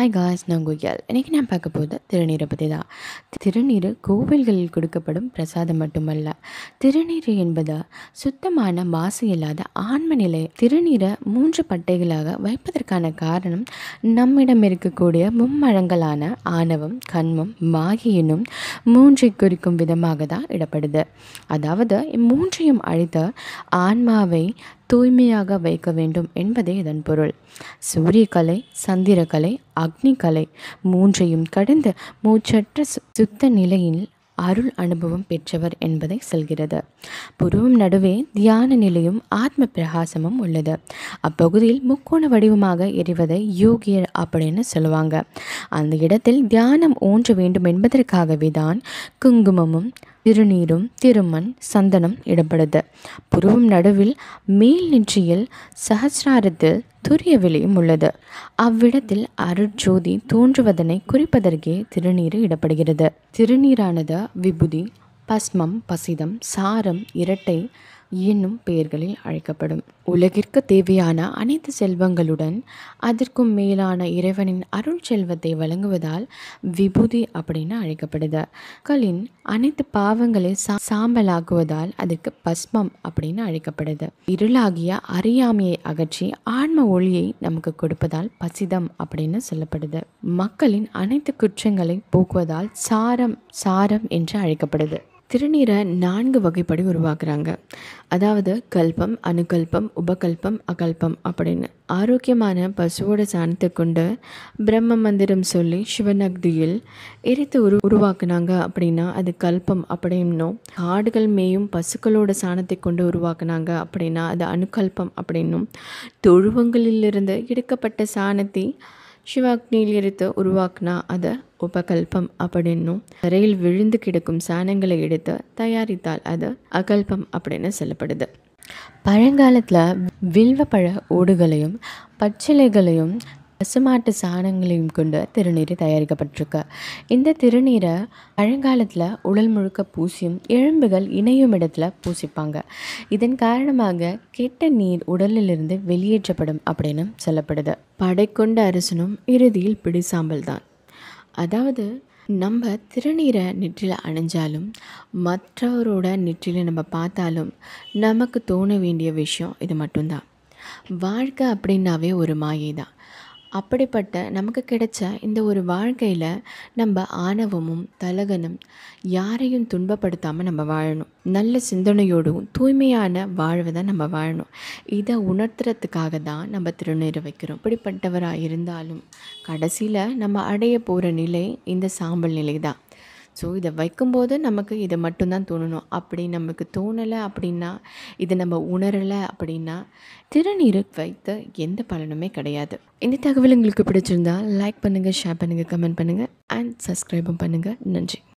hi guys நான் குய்யால் இன்றைக்கி நான் பார்க்க போகுது திருநீரை பற்றி தான் திருநீர் கோவில்களில் கொடுக்கப்படும் பிரசாதம் மட்டுமல்ல திருநீர் என்பது சுத்தமான மாசு இல்லாத ஆன்ம நிலை திருநீரை மூன்று பட்டைகளாக வைப்பதற்கான காரணம் நம்மிடம் இருக்கக்கூடிய மும்மழங்களான ஆணவம் கண்மம் மாகி என்னும் மூன்றை குறிக்கும் விதமாக தான் இடப்படுது அதாவது இம்மூன்றையும் அழித்து ஆன்மாவை தூய்மையாக வைக்க வேண்டும் என்பதே இதன் பொருள் சூரியகலை சந்திரகலை அக்னிகலை மூன்றையும் கடந்து மூச்சற்ற சு- சுத்த நிலையில் அருள் அனுபவம் பெற்றவர் என்பதை சொல்கிறது புருவம் நடுவே தியான நிலையும் ஆத்ம பிரகாசமும் உள்ளது அப்பகுதியில் முக்கோண வடிவமாக எரிவதை யோகியர் அப்படின்னு சொல்லுவாங்க அந்த இடத்தில் தியானம் ஊன்ற வேண்டும் என்பதற்காகவே தான் குங்குமமும் திருநீரும் திருமண் சந்தனம் இடப்படுது புருவம் நடுவில் மேல் நெற்றியில் சஹசிராரத்தில் துரிய வெளியும் உள்ளது அவ்விடத்தில் அருட்ஜோதி தோன்றுவதனை குறிப்பதற்கே திருநீர் இடப்படுகிறது திருநீரானது விபூதி பஸ்மம் பசிதம் சாரம் இரட்டை என்னும் பெயர்களில் அழைக்கப்படும் உலகிற்கு தேவையான அனைத்து செல்வங்களுடன் அதற்கும் மேலான இறைவனின் அருள் செல்வத்தை வழங்குவதால் விபூதி அப்படின்னு அழைக்கப்படுது மக்களின் அனைத்து பாவங்களை சா சாம்பலாக்குவதால் அதுக்கு பஸ்மம் அப்படின்னு அழைக்கப்படுது இருளாகிய அறியாமையை அகற்றி ஆன்ம ஒளியை நமக்கு கொடுப்பதால் பசிதம் அப்படின்னு சொல்லப்படுது மக்களின் அனைத்து குற்றங்களை போக்குவதால் சாரம் சாரம் என்று அழைக்கப்படுது திருநீரை நான்கு வகைப்படி உருவாக்குறாங்க அதாவது கல்பம் அணுகல்பம் உபகல்பம் அகல்பம் அப்படின்னு ஆரோக்கியமான பசுவோட சாணத்தை கொண்டு பிரம்ம மந்திரம் சொல்லி சிவநக்தியில் எரித்து உரு உருவாக்குனாங்க அப்படின்னா அது கல்பம் அப்படின்னும் காடுகள் மேயும் பசுக்களோட சாணத்தை கொண்டு உருவாக்குனாங்க அப்படின்னா அது அணுகல்பம் அப்படின்னும் தொழுவங்களிலிருந்து எடுக்கப்பட்ட சாணத்தை சிவாக்னியில் எடுத்து உருவாக்குனா அதை உபகல்பம் அப்படின்னும் தரையில் விழுந்து கிடக்கும் சாணங்களை எடுத்து தயாரித்தால் அது அகல்பம் அப்படின்னு சொல்லப்படுது பழங்காலத்தில் வில்வப்பழ ஓடுகளையும் பச்சிலைகளையும் பசுமாட்டு சாணங்களையும் கொண்டு திருநீர் தயாரிக்கப்பட்டிருக்கு இந்த திருநீரை பழங்காலத்தில் உடல் முழுக்க பூசியும் எலும்புகள் இணையும் இடத்துல பூசிப்பாங்க இதன் காரணமாக கெட்ட நீர் உடலிலிருந்து வெளியேற்றப்படும் அப்படின்னு சொல்லப்படுது படைக்கொண்ட அரசனும் இறுதியில் பிடிசாம்பல் தான் அதாவது நம்ம திருநீரை நெற்றியில் அணிஞ்சாலும் மற்றவரோட நெற்றியில் நம்ம பார்த்தாலும் நமக்கு தோண வேண்டிய விஷயம் இது மட்டும்தான் வாழ்க்கை அப்படின்னாவே ஒரு மாயை தான் அப்படிப்பட்ட நமக்கு கிடைச்ச இந்த ஒரு வாழ்க்கையில் நம்ம ஆணவமும் தலகனும் யாரையும் துன்பப்படுத்தாமல் நம்ம வாழணும் நல்ல சிந்தனையோடும் தூய்மையான வாழ்வை தான் நம்ம வாழணும் இதை உணர்த்துறதுக்காக தான் நம்ம திருநீரை வைக்கிறோம் இப்படிப்பட்டவராக இருந்தாலும் கடைசியில் நம்ம அடைய போகிற நிலை இந்த சாம்பல் நிலை தான் ஸோ இதை வைக்கும்போது நமக்கு இதை மட்டும்தான் தோணணும் அப்படி நமக்கு தோணலை அப்படின்னா இதை நம்ம உணரலை அப்படின்னா திருநீர் வைத்த எந்த பலனுமே கிடையாது இந்த தகவல் உங்களுக்கு பிடிச்சிருந்தா லைக் பண்ணுங்கள் ஷேர் பண்ணுங்கள் கமெண்ட் பண்ணுங்கள் அண்ட் சப்ஸ்கிரைபும் பண்ணுங்கள் நன்றி